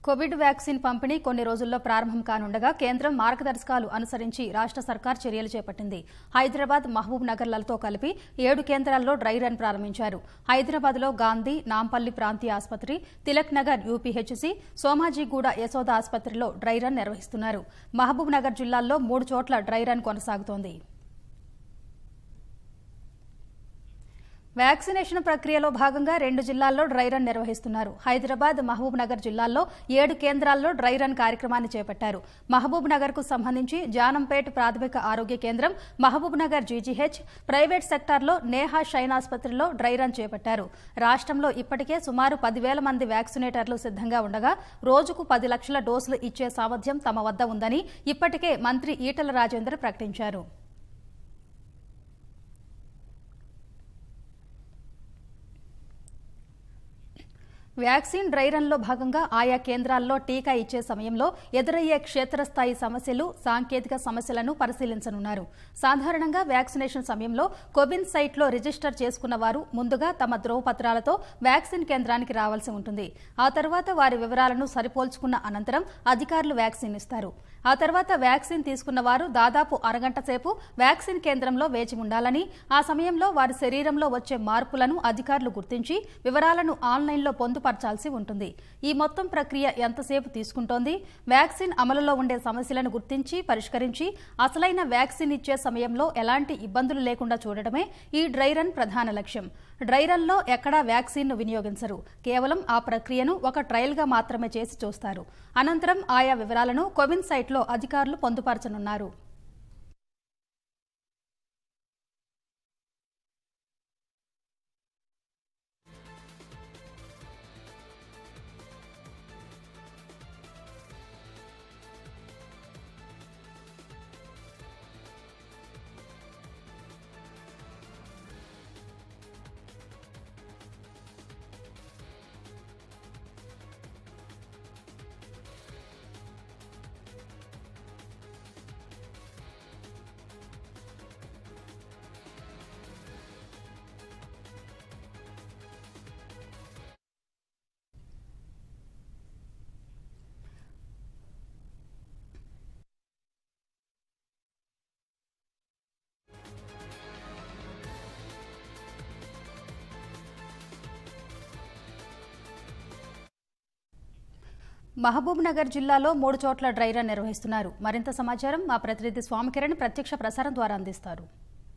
Covid vaccine పంపిణీ కొన్ని రోజుల్లో ప్రారంభం కానుండగా కేంద్రం మార్గదర్శకాలు అనుసరించి రాష్ట్ర సర్కార్ చర్యలు చేపట్టింది హైదరాబాద్ మహబూబ్ నగర్లతో కలిపి ఏడు కేంద్రాల్లో డ్రై రన్ ప్రారంభించారు హైదరాబాద్లో గాంధీ నాంపల్లి ప్రాంతీయ ఆసుపత్రి తిలక్ నగర్ యూపీహెచ్సి సోమాజిగూడ యశోద ఆసుపత్రిలో డ్రై రన్ నిర్వహిస్తున్నారు మహబూబ్ నగర్ జిల్లాల్లో మూడు చోట్ల డ్రై రన్ కొనసాగుతోంది వ్యాక్సినేషన్ ప్రక్రియలో భాగంగా రెండు జిల్లాల్లో డ్రై రన్ నిర్వహిస్తున్నారు హైదరాబాద్ మహబూబ్ నగర్ జిల్లాల్లో ఏడు కేంద్రాల్లో డ్రై రన్ కార్యక్రమాన్ని చేపట్టారు మహబూబ్ నగర్ కు సంబంధించి జానంపేట్ ప్రాథమిక ఆరోగ్య కేంద్రం మహబూబ్ నగర్ జీజీహెచ్ ప్రైవేట్ సెక్టార్లో నేహా షైన్ ఆసుపత్రిలో డ్రై రన్ చేపట్టారు రాష్ట్రంలో ఇప్పటికే సుమారు పదివేల మంది వ్యాక్సినేటర్లు సిద్ధంగా ఉండగా రోజుకు పది లక్షల డోసులు ఇచ్చే సామర్థ్యం తమ వద్ద ఉందని ఇప్పటికే మంత్రి ఈటల రాజేందర్ ప్రకటించారు వ్యాక్సిన్ డ్రై రన్లో భాగంగా ఆయా కేంద్రాల్లో టీకా ఇచ్చే సమయంలో ఎదురయ్యే క్షేత్రస్థాయి సమస్యలు సాంకేతిక సమస్యలను పరిశీలించనున్నారు సాధారణంగా వ్యాక్సినేషన్ సమయంలో కోవిన్ సైట్లో రిజిస్టర్ చేసుకున్న వారు ముందుగా తమ ధ్రువపత్రాలతో వ్యాక్సిన్ కేంద్రానికి రావాల్సి ఉంటుంది ఆ తర్వాత వారి వివరాలను సరిపోల్చుకున్న అనంతరం అధికారులు వ్యాక్సిన్ ఇస్తారు ఆ తర్వాత వ్యాక్సిన్ తీసుకున్న వారు దాదాపు అరగంట సేపు వ్యాక్సిన్ కేంద్రంలో వేచి ఉండాలని ఆ సమయంలో వారి శరీరంలో వచ్చే మార్పులను అధికారులు గుర్తించి వివరాలను ఆన్లైన్లో పొందుపరచాల్సి ఉంటుంది ఈ మొత్తం ప్రక్రియ ఎంతసేపు తీసుకుంటోంది వ్యాక్సిన్ అమలులో ఉండే సమస్యలను గుర్తించి పరిష్కరించి అసలైన వ్యాక్సిన్ ఇచ్చే సమయంలో ఎలాంటి ఇబ్బందులు లేకుండా చూడటమే ఈ డ్రై రన్ ప్రధాన లక్ష్యం డ్రై రన్లో ఎక్కడా వ్యాక్సిన్ను వినియోగించరు కేవలం ఆ ప్రక్రియను ఒక ట్రయల్గా మాత్రమే చేసి చూస్తారు అనంతరం ఆయా వివరాలను కోవిన్ సైట్లో అధికారులు పొందుపరచనున్నారు మహబూబ్ నగర్ జిల్లాలో మూడు చోట్ల డ్రై రన్ నిర్వహిస్తున్నారు మరింత సమాచారం మా ప్రతినిధి స్వామికిరణ్ ప్రత్యక్ష ప్రసారం ద్వారా అందిస్తారు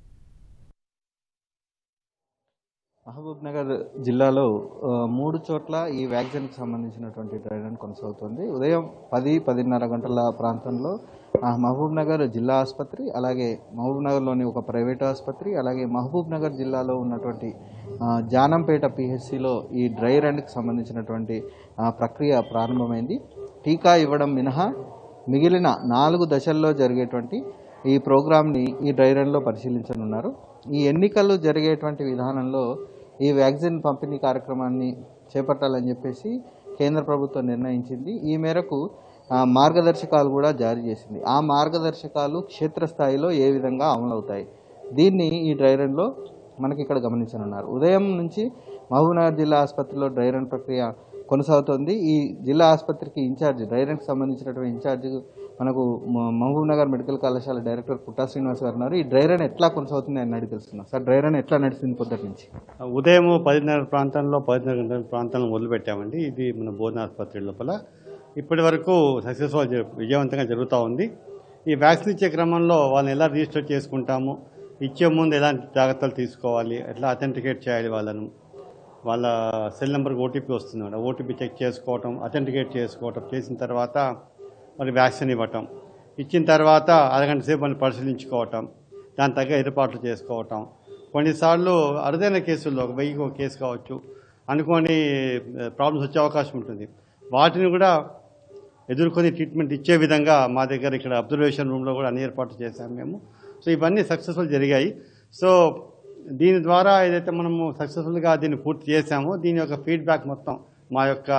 మహబూబ్ నగర్ జిల్లాలో ఆ, మూడు చోట్ల ఈ వ్యాక్సిన్కి సంబంధించినటువంటి డ్రై రన్ కొనసాగుతుంది ఉదయం పది పదిన్నర గంటల ప్రాంతంలో ఆ, మహబూబ్ నగర్ జిల్లా ఆసుపత్రి అలాగే మహబూబ్ నగర్లోని ఒక ప్రైవేట్ ఆసుపత్రి అలాగే మహబూబ్ నగర్ జిల్లాలో ఉన్నటువంటి ఆ, జానంపేట పిహెచ్సిలో ఈ డ్రై రన్కి సంబంధించినటువంటి ఆ, ప్రక్రియ ప్రారంభమైంది టీకా ఇవ్వడం మినహా మిగిలిన నాలుగు దశల్లో జరిగేటువంటి ఈ ప్రోగ్రామ్ని ఈ డ్రై రన్లో పరిశీలించనున్నారు ఈ ఎన్నికలు జరిగేటువంటి విధానంలో ఈ వ్యాక్సిన్ పంపిణీ కార్యక్రమాన్ని చేపట్టాలని చెప్పేసి కేంద్ర ప్రభుత్వం నిర్ణయించింది ఈ మేరకు ఆ, మార్గదర్శకాలు కూడా జారీ చేసింది ఆ మార్గదర్శకాలు క్షేత్రస్థాయిలో ఏ విధంగా అమలవుతాయి దీన్ని ఈ డ్రై రన్లో మనకి ఇక్కడ గమనించనున్నారు ఉదయం నుంచి మహబూబ్నగర్ జిల్లా ఆసుపత్రిలో డ్రై రన్ ప్రక్రియ కొనసాగుతోంది ఈ జిల్లా ఆసుపత్రికి ఇన్ఛార్జ్ డ్రై రన్కి సంబంధించినటువంటి ఇన్ఛార్జ్ మనకు మ- మహబూబ్ నగర్ మెడికల్ కళాశాల డైరెక్టర్ పుట్టా శ్రీనివాస్ గారు ఉన్నారు ఈ డ్రై రన్ ఎట్లా కొనసాగుతుంది అని అడిగి తెలుసుకున్నాం సార్ డ్రై రన్ ఎట్లా నడిచింది పొద్దుటి నుంచి ఉదయం పదిన్నర ప్రాంతంలో పదిన్నర గంటల ప్రాంతంలో మొదలుపెట్టామండి ఇది మన బోధన ఆసుపత్రి లోపల ఇప్పటి వరకు సక్సెస్ఫుల్ విజయవంతంగా జరుగుతూ ఉంది ఈ వ్యాక్సిన్ ఇచ్చే క్రమంలో వాళ్ళని ఎలా రిజిస్టర్ చేసుకుంటాము ఇచ్చే ముందు ఎలాంటి జాగ్రత్తలు తీసుకోవాలి ఎట్లా అథెంటికేట్ చేయాలి వాళ్ళను వాళ్ళ సెల్ నెంబర్కి ఓటీపీ వస్తుంది ఓటీపీ చెక్ చేసుకోవటం అథెంటికేట్ చేసుకోవటం చేసిన తర్వాత మరి వ్యాక్సిన్ ఇవ్వటం ఇచ్చిన తర్వాత అరగంట సేపు మనం పరిశీలించుకోవటం దాని తగ్గ ఏర్పాట్లు చేసుకోవటం కొన్నిసార్లు అరుదైన కేసుల్లో ఒక వెయ్యికి ఒక కేసు కావచ్చు అనుకోని ప్రాబ్లమ్స్ వచ్చే అవకాశం ఉంటుంది వాటిని కూడా ఎదుర్కొని ట్రీట్మెంట్ ఇచ్చే విధంగా మా దగ్గర ఇక్కడ అబ్జర్వేషన్ రూమ్లో కూడా అన్ని ఏర్పాట్లు చేశాము మేము సో ఇవన్నీ సక్సెస్ఫుల్ జరిగాయి సో దీని ద్వారా ఏదైతే మనము సక్సెస్ఫుల్గా దీన్ని పూర్తి చేశామో దీని యొక్క ఫీడ్బ్యాక్ మొత్తం మా యొక్క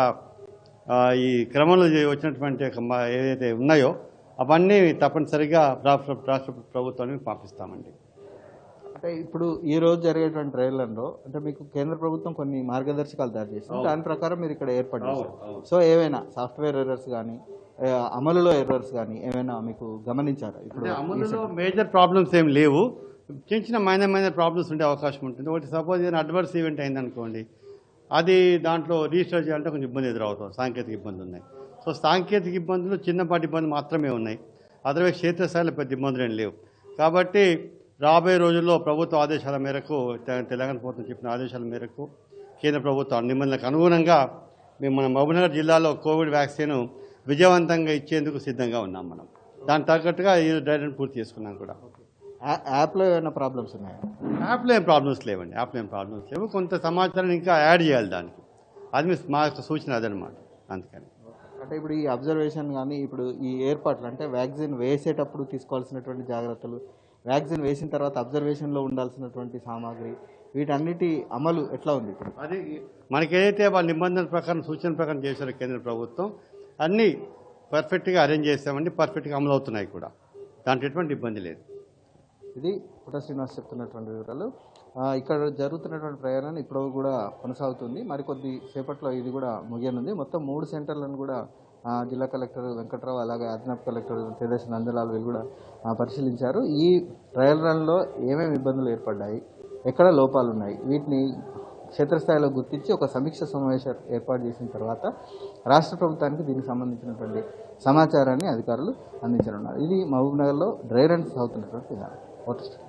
ఆ, ఈ క్రమంలో జే- వచ్చినటువంటి యొక్క మా ఏదైతే ఉన్నాయో అవన్నీ తప్పనిసరిగా రాష్ట్ర రాష్ట్ర ప్రభుత్వానికి పంపిస్తామండి అంటే ఇప్పుడు ఈ రోజు జరిగేటువంటి ట్రయల్ రన్లో అంటే మీకు కేంద్ర ప్రభుత్వం కొన్ని మార్గదర్శకాలు తయారు చేసింది దాని ప్రకారం మీరు ఇక్కడ ఏర్పాటు చేశారు సో ఏవైనా సాఫ్ట్వేర్ ఎర్రర్స్ కానీ అమలులో ఎర్రర్స్ కానీ ఏమైనా మీకు గమనించారా ఇప్పుడు అంటే అమలులో మేజర్ ప్రాబ్లమ్స్ ఏం లేవు చిన్న చిన్న మైనర్ మైనర్ ప్రాబ్లమ్స్ ఉండే అవకాశం ఉంటుంది ఒకటి సపోజ్ ఏదైనా అడ్వర్స్ ఈవెంట్ అయిందనుకోండి అది దాంట్లో రిజిస్టర్ చేయాలంటే కొంచెం ఇబ్బంది ఎదురవుతుంది సాంకేతిక ఇబ్బందులు ఉన్నాయి సో సాంకేతిక ఇబ్బందులు చిన్నపాటి ఇబ్బందులు మాత్రమే ఉన్నాయి అదర్వైజ్ క్షేత్రస్థాయిలో పెద్ద ఇబ్బందులు ఏం లేవు కాబట్టి రాబోయే రోజుల్లో ప్రభుత్వ ఆదేశాల మేరకు తె- తెలంగాణ ప్రభుత్వం చెప్పిన ఆదేశాల మేరకు కేంద్ర ప్రభుత్వం నిబంధనలకు అనుగుణంగా మేము మన మహబూబ్నగర్ జిల్లాలో కోవిడ్ వ్యాక్సిన్ విజయవంతంగా ఇచ్చేందుకు సిద్ధంగా ఉన్నాం మనం దాని తగ్గట్టుగా ఈ డ్రై రన్ పూర్తి చేసుకున్నాం కూడా యా- యాప్లో ఏమైనా ప్రాబ్లమ్స్ ఉన్నాయా యాప్లో ఏం ప్రాబ్లమ్స్ లేవండి యాప్లో ఏం ప్రాబ్లమ్స్ లేవు కొంత సమాచారం ఇంకా యాడ్ చేయాలి దానికి అది మీ మా యొక్క సూచన అదనమాట అందుకని అంటే ఇప్పుడు ఈ అబ్జర్వేషన్ కానీ ఇప్పుడు ఈ ఏర్పాట్లు అంటే వ్యాక్సిన్ వేసేటప్పుడు తీసుకోవాల్సినటువంటి జాగ్రత్తలు వ్యాక్సిన్ వేసిన తర్వాత అబ్జర్వేషన్లో ఉండాల్సినటువంటి సామాగ్రి వీటన్నిటి అమలు ఎట్లా ఉంది ఇప్పుడు అది మనకి ఏదైతే వాళ్ళ నిబంధనల ప్రకారం సూచన ప్రకారం చేశారో కేంద్ర ప్రభుత్వం అన్నీ పర్ఫెక్ట్గా అరేంజ్ చేస్తామండి పర్ఫెక్ట్గా అమలు అవుతున్నాయి కూడా దాంట్లో ఎటువంటి ఇబ్బంది లేదు ఇది పుట్ట శ్రీనివాస్ చెప్తున్నటువంటి వివరాలు ఆ, ఇక్కడ జరుగుతున్నటువంటి ప్రయాణం ఇప్పుడు కూడా కొనసాగుతుంది మరికొద్ది సేపట్లో ఇది కూడా ముగియనుంది మొత్తం మూడు సెంటర్లను కూడా ఆ, జిల్లా కలెక్టర్ వెంకట్రావు అలాగే అదనపు కలెక్టర్ తేజస్ నందలాల్ వీళ్ళు కూడా ఆ, పరిశీలించారు ఈ ట్రయల్ రన్లో ఏమేమి ఇబ్బందులు ఏర్పడ్డాయి ఎక్కడ లోపాలు ఉన్నాయి వీటిని క్షేత్రస్థాయిలో గుర్తించి ఒక సమీక్ష సమావేశం ఏర్పాటు చేసిన తర్వాత రాష్ట్ర ప్రభుత్వానికి దీనికి సంబంధించినటువంటి సమాచారాన్ని అధికారులు అందించనున్నారు ఇది మహబూబ్ నగర్లో డ్రై రన్స్ అవుతున్నటువంటి విధానం ఓటర్